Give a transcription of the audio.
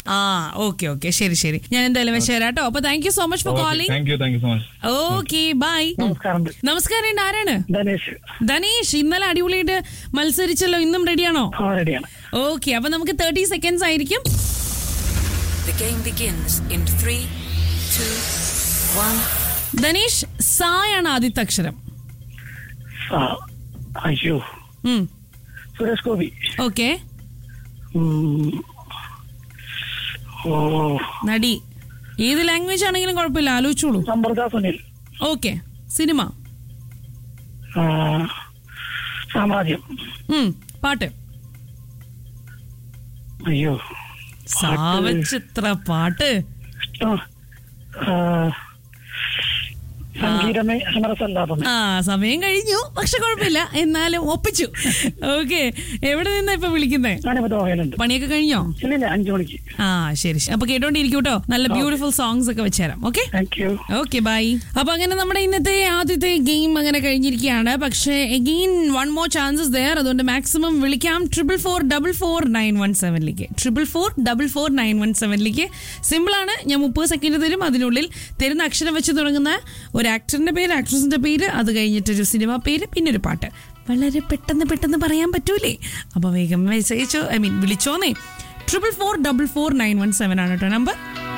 ആ okay okay ശരി ശരി ഞാൻ എന്തായാലും വെച്ച് തരാം കേട്ടോ അപ്പൊ thank you so much for calling thank you thank you so much okay bye നമസ്കാരം നമസ്കാരം ഇത് ആരാണ് ധനേഷ് ധനേഷ് ഇന്നലെ അടിപൊളിയായിട്ട് മത്സരിച്ചല്ലോ ഇന്നും റെഡിയാണോ ആ റെഡിയാണ് ഓക്കെ അപ്പൊ നമുക്ക് തേർട്ടി സെക്കൻഡ്സ് ആയിരിക്കും The game begins in three, two, one. Dhanesh സായാണ് ആദ്യത്തെ അക്ഷരം ആ, അയ്യോ സുരേഷ് ഗോപി ഓക്കെ ഉം. ഓ നടി ഏത് ലാംഗ്വേജ് ആണെങ്കിലും കുഴപ്പമില്ല ആലോചിച്ചോളൂ സമ്പർക്ക സുനിൽ ഓക്കെ സിനിമ ആ, സാമ്രാജ്യം ഉം, പാട്ട് അയ്യോ സാവച്ചിത്ര പാട്ട് ഇഷ്ടം ആ, സംഗീതമേ സമരസല്ലാപമേ ആ സമയം കഴിഞ്ഞു പക്ഷെ കുഴപ്പമില്ല എന്നാലും ഒപ്പിച്ചു ഓക്കെ എവിടെ നിന്നാ ഇപ്പൊ വിളിക്കുന്നേ ഞാനിപ്പോ ദോഹയിലുണ്ട് പണിയൊക്കെ കഴിഞ്ഞോ ഇല്ലില്ല അഞ്ചു മണിക്ക് ആ ശരി ശരി. അപ്പൊ കേട്ടോണ്ടിരിക്കും കേട്ടോ നല്ല ബ്യൂട്ടിഫുൾ സോങ്സ് ഒക്കെ വെച്ചുതരാം okay thank you okay bye അപ്പൊ അങ്ങനെ നമ്മുടെ ഇന്നത്തെ ആദ്യത്തെ ഗെയിം അങ്ങനെ കഴിഞ്ഞിരിക്കുകയാണ് പക്ഷേ again one more chances there അതുകൊണ്ട് മാക്സിമം വിളിക്കാം triple four double four nine one സെവനിലേക്ക് triple four double four nine one സെവനിലേക്ക് സിമ്പിൾ ആണ് ഞാൻ മുപ്പത് സെക്കൻഡ് തരും അതിനുള്ളിൽ തരുന്ന അക്ഷരം വെച്ച് തുടങ്ങുന്ന ഒരു ആക്ടറിന്റെ പേര് ആക്ട്രസിന്റെ പേര് അത് കഴിഞ്ഞിട്ട് ഒരു സിനിമ പേര് പിന്നെ ഒരു പാട്ട് വളരെ പെട്ടെന്ന് പെട്ടെന്ന് പറയാൻ പറ്റൂലേ അപ്പൊ വേഗം മെസ്സേജ് ഐ മീൻ വിളിച്ചോന്നേ triple four double four nine one seven ആണ് കേട്ടോ നമ്പർ